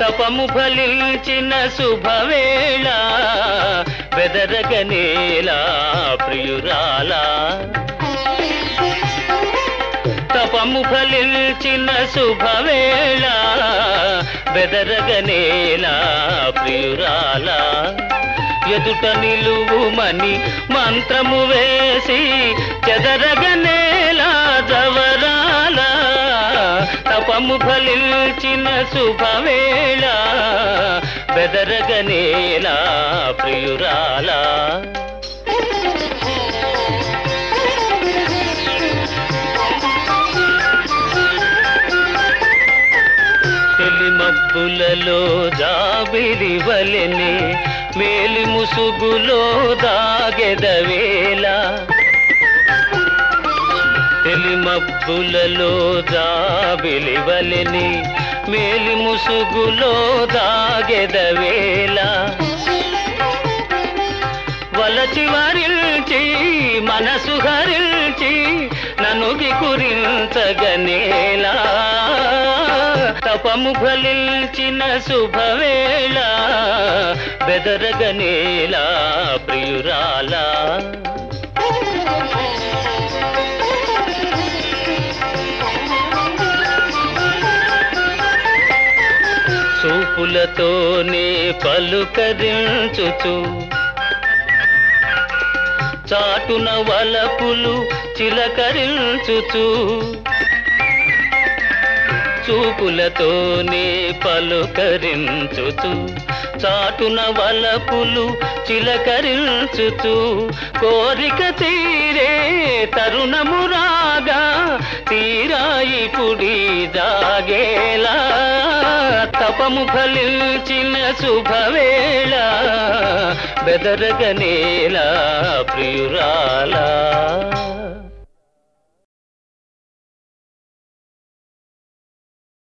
తపము ఫలించిన శుభవేళ బెదరగనేలా ప్రియురాలా తపము ఫలించిన శుభవేళ బెదరగనేలా ప్రియురాలా ఎదుట నిలువుమని మంత్రము వేసి చెదరగనేలా జవరాల తపము ఫలించిన శుభవేళ బెదరగనేలా ప్రియురాలా తెలిమబ్బులలో జాబిలి వలెని మేలి ముసుగులో దాగెదవేళ తెలిమబ్బులలో జాబిలి వలెని మేలి ముసుగులో దాగెదవేళ వలచి వరిల్చి మనసు హరిల్చి నన్ను గురించగనేలా తపము ఫలించిన శుభవేళ బెదరగనేలా ప్రియురాలా చూపులతోనే పలుకరించుచు చాటున వలపులు చిలకరించుచు చూపులతోనే పలుకరించుచు చాటున వలపులు చిలకరించుచు కోరిక తీరే తరుణము రాగా తీరాయి పుడి జాగేలా తపము ఫలించిన శుభవేళ బెదరగనేలా ప్రియురాలా